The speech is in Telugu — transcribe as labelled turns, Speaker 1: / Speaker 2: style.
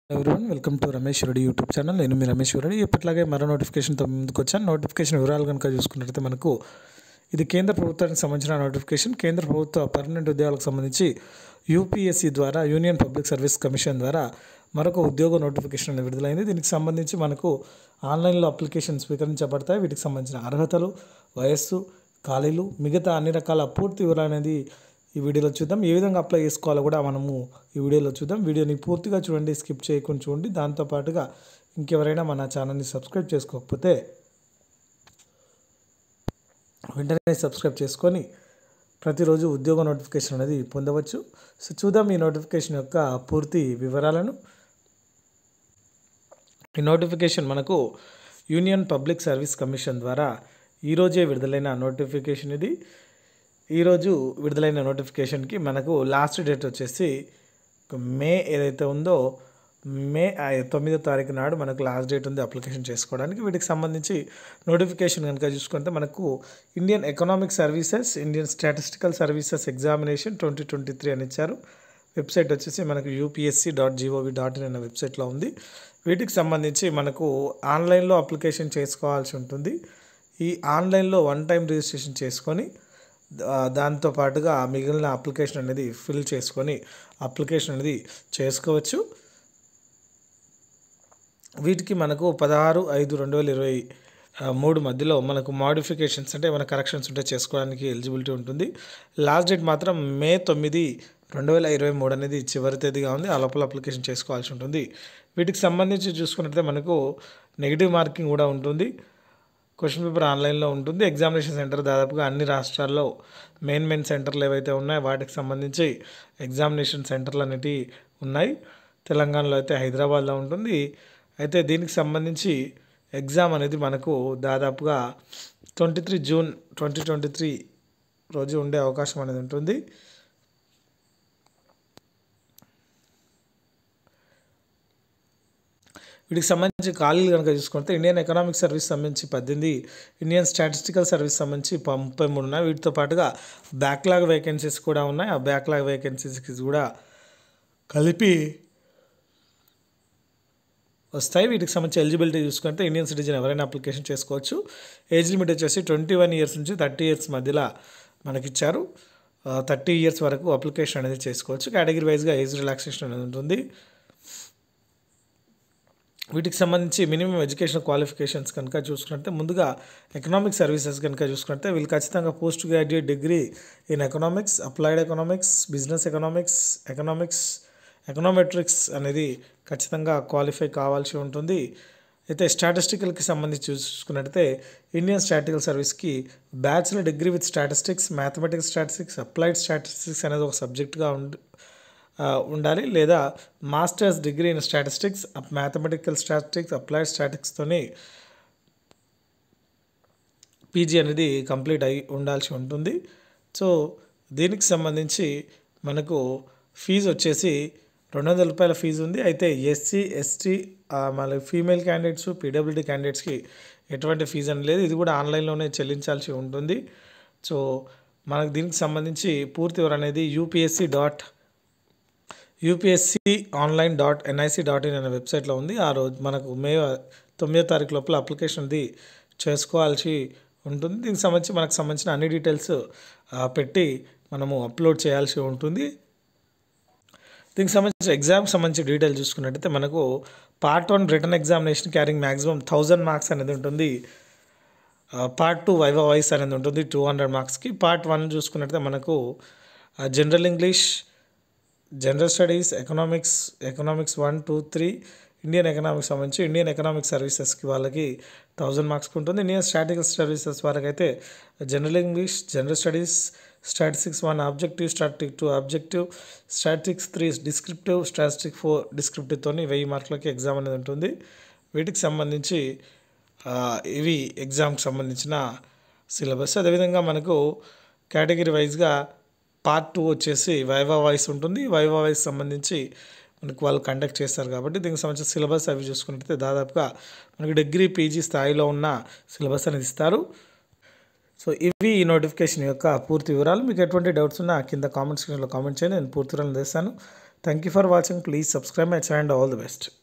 Speaker 1: everyone welcome to Ramesh Reddy YouTube channel నేను మీ రమేష్ రెడ్డి ఇప్పట్లాగే మరో నోటిఫికేషన్తో ముందుకు వచ్చాను నోటిఫికేషన్ వివరాలు కనుక చూసుకున్నట్లయితే మనకు ఇది కేంద్ర ప్రభుత్వానికి సంబంధించిన నోటిఫికేషన్ కేంద్ర ప్రభుత్వ పర్మనెంట్ ఉద్యోగాలకు సంబంధించి యూపీఎస్సీ ద్వారా యూనియన్ పబ్లిక్ సర్వీస్ కమిషన్ ద్వారా మరొక ఉద్యోగ నోటిఫికేషన్ అనేది విడుదలైంది దీనికి సంబంధించి మనకు ఆన్లైన్లో అప్లికేషన్ స్వీకరించబడతాయి వీటికి సంబంధించిన అర్హతలు వయస్సు ఖాళీలు మిగతా అన్ని రకాల పూర్తి వివరాలు అనేది ఈ వీడియోలో చూద్దాం ఏ విధంగా అప్లై చేసుకోవాలో కూడా మనము ఈ వీడియోలో చూద్దాం వీడియోని పూర్తిగా చూడండి స్కిప్ చేయకుండా చూడండి దాంతోపాటుగా ఇంకెవరైనా మన ఛానల్ని సబ్స్క్రైబ్ చేసుకోకపోతే వెంటనే సబ్స్క్రైబ్ చేసుకొని ప్రతిరోజు ఉద్యోగ నోటిఫికేషన్ అనేది పొందవచ్చు సో చూద్దాం ఈ నోటిఫికేషన్ యొక్క పూర్తి వివరాలను ఈ నోటిఫికేషన్ మనకు యూనియన్ పబ్లిక్ సర్వీస్ కమిషన్ ద్వారా ఈరోజే విడుదలైన నోటిఫికేషన్ ఇది ఈరోజు విడుదలైన నోటిఫికేషన్కి మనకు లాస్ట్ డేట్ వచ్చేసి మే ఏదైతే ఉందో మే ఐ- తొమ్మిదో తారీఖు నాడు మనకు లాస్ట్ డేట్ ఉంది అప్లికేషన్ చేసుకోవడానికి వీటికి సంబంధించి నోటిఫికేషన్ కనుక చూసుకుంటే మనకు Indian economic services Indian statistical services examination twenty twenty three అని ఇచ్చారు వెబ్సైట్ వచ్చేసి మనకు UPSC dot GOV dot in అనే వెబ్సైట్లో ఉంది వీటికి సంబంధించి మనకు ఆన్లైన్లో అప్లికేషన్ చేసుకోవాల్సి ఉంటుంది ఈ ఆన్లైన్లో వన్ టైం రిజిస్ట్రేషన్ చేసుకొని దా- దాంతో పాటుగా మిగిలిన అప్లికేషన్ అనేది ఫిల్ చేసుకొని అప్లికేషన్ అనేది చేసుకోవచ్చు వీటికి మనకు పదహారు ఐదు రెండు వేల ఇరవై ఆ, మూడు మధ్యలో మనకు మాడిఫికేషన్స్ అంటే మన కరెక్షన్స్ ఉంటే చేసుకోవడానికి ఎలిజిబిలిటీ ఉంటుంది లాస్ట్ డేట్ మాత్రం మే తొమ్మిది రెండు వేల ఇరవై మూడు అనేది చివరి తేదీగా ఉంది ఆ లోపల అప్లికేషన్ చేసుకోవాల్సి ఉంటుంది వీటికి సంబంధించి చూసుకున్నట్లయితే మనకు నెగిటివ్ మార్కింగ్ కూడా ఉంటుంది క్వశ్చన్ పేపర్ ఆన్లైన్లో ఉంటుంది ఎగ్జామినేషన్ సెంటర్ దాదాపుగా అన్ని రాష్ట్రాల్లో మెయిన్ మెయిన్ సెంటర్లు ఏవైతే ఉన్నాయో వాటికి సంబంధించి ఎగ్జామినేషన్ సెంటర్లు అనేటివి ఉన్నాయి తెలంగాణలో అయితే హైదరాబాద్లో ఉంటుంది అయితే దీనికి సంబంధించి ఎగ్జామ్ అనేది మనకు దాదాపుగా twenty three June twenty twenty three రోజు ఉండే అవకాశం అనేది ఉంటుంది వీటికి సంబంధించి ఖాళీలు కనుక చూసుకుంటే ఇండియన్ ఎకనామిక్ సర్వీస్ సంబంధించి పద్దెనిమిది ఇండియన్ స్టాటిస్టికల్ సర్వీస్ సంబంధించి ప- ముప్పై మూడు ఉన్నాయి వీటితో పాటుగా బ్యాక్లాగ్ వేకెన్సీస్ కూడా ఉన్నాయి ఆ బ్యాక్లాగ్ వేకెన్సీస్కి కూడా కలిపి వస్తాయి వీటికి సంబంధించి ఎలిజిబిలిటీ చూసుకుంటే ఇండియన్ సిటిజన్ ఎవరైనా అప్లికేషన్ చేసుకోవచ్చు ఏజ్ లిమిట్ వచ్చేసి ట్వంటీ వన్ ఇయర్స్ నుంచి థర్టీ ఇయర్స్ మధ్యలో మనకిచ్చారు థర్టీ ఇయర్స్ వరకు అప్లికేషన్ అనేది చేసుకోవచ్చు కేటగిరీ వైజ్గా ఏజ్ రిలాక్సేషన్ అనేది ఉంటుంది వీటికి సంబంధించి మినిమం ఎడ్యుకేషన్ క్వాలిఫికేషన్స్ కనుక చూసుకుంటే ముందుగా ఎకనామిక్ సర్వీసెస్ కనుక చూసుకుంటే వీళ్ళు ఖచ్చితంగా post graduate degree in economics applied economics business economics economics econometrics అనేది ఖచ్చితంగా క్వాలిఫై కావాల్సి ఉంటుంది అయితే స్టాటిస్టికల్కి సంబంధించి చూసుకున్నట్టయితే ఇండియన్ స్టాటికల్ సర్వీస్కి bachelor degree with statistics mathematics statistics applied statistics అనేది ఒక సబ్జెక్ట్గా ఉండి ఆ, ఉండాలి లేదా masters degree in statistics mathematical statistics applied స్టాటిక్స్తోని పీజీ అనేది కంప్లీట్ అయి ఉండాల్సి ఉంటుంది సో దీనికి సంబంధించి మనకు ఫీజు వచ్చేసి రెండు వందల రూపాయల ఫీజు ఉంది అయితే ఎస్సీ ఎస్టీ మళ్ళీ ఫీమేల్ క్యాండిడేట్స్ పీడబ్ల్యూడీ క్యాండిడేట్స్కి ఎటువంటి ఫీజు అని లేదు ఇది కూడా ఆన్లైన్లోనే చెల్లించాల్సి ఉంటుంది సో మనకు దీనికి సంబంధించి పూర్తి వివరణ అనేది UPSC dot UPSC online dot NIC dot in అనే వెబ్సైట్లో ఉంది ఆ రోజు మనకు మే తొమ్మిదో తారీఖు లోపల అప్లికేషన్ అది చేసుకోవాల్సి ఉంటుంది దీనికి సంబంధించి మనకు సంబంధించిన అన్ని డీటెయిల్స్ ఆ, పెట్టి మనము అప్లోడ్ చేయాల్సి ఉంటుంది దీనికి సంబంధించిన ఎగ్జామ్కి సంబంధించి డీటెయిల్ చూసుకున్నట్టయితే మనకు part one return examination carrying maximum thousand marks అనేది ఉంటుంది పార్ట్ టూ వైవా వాయిస్ అనేది ఉంటుంది టూ హండ్రెడ్ మార్క్స్కి పార్ట్ వన్ చూసుకున్నట్టయితే మనకు general English general studies economics economics one two three Indian economics సంబంధించి ఇండియన్ ఎకనామిక్ సర్వీసెస్కి వాళ్ళకి థౌజండ్ మార్క్స్కి ఉంటుంది ఇండియన్ స్టాటికల్ సర్వీసెస్ వాళ్ళకి అయితే general English general studies statistics one objective static two objective statics three descriptive statistic four డిస్క్రిప్టివ్తోని వెయ్యి మార్కులకి ఎగ్జామ్ అనేది ఉంటుంది వీటికి సంబంధించి ఆ, ఇవి ఎగ్జామ్కి సంబంధించిన సిలబస్ అదేవిధంగా మనకు కేటగిరీ వైజ్గా పార్ట్ టూ వచ్చేసి వైవా వాయిస్ ఉంటుంది వైవా వాయిస్ సంబంధించి మనకు వాళ్ళు కండక్ట్ చేస్తారు కాబట్టి దీనికి సంబంధించిన సిలబస్ అవి చూసుకున్నట్లయితే దాదాపుగా మనకి డిగ్రీ పీజీ స్థాయిలో ఉన్న సిలబస్ అనేది ఇస్తారు సో ఇవి ఈ నోటిఫికేషన్ యొక్క పూర్తి వివరాలు మీకు ఎటువంటి డౌట్స్ ఉన్నా కింద కామెంట్ సెక్షన్లో కామెంట్ చేయండి నేను పూర్తి వివరాలు చేస్తాను thank you for watching please subscribe my channel all the best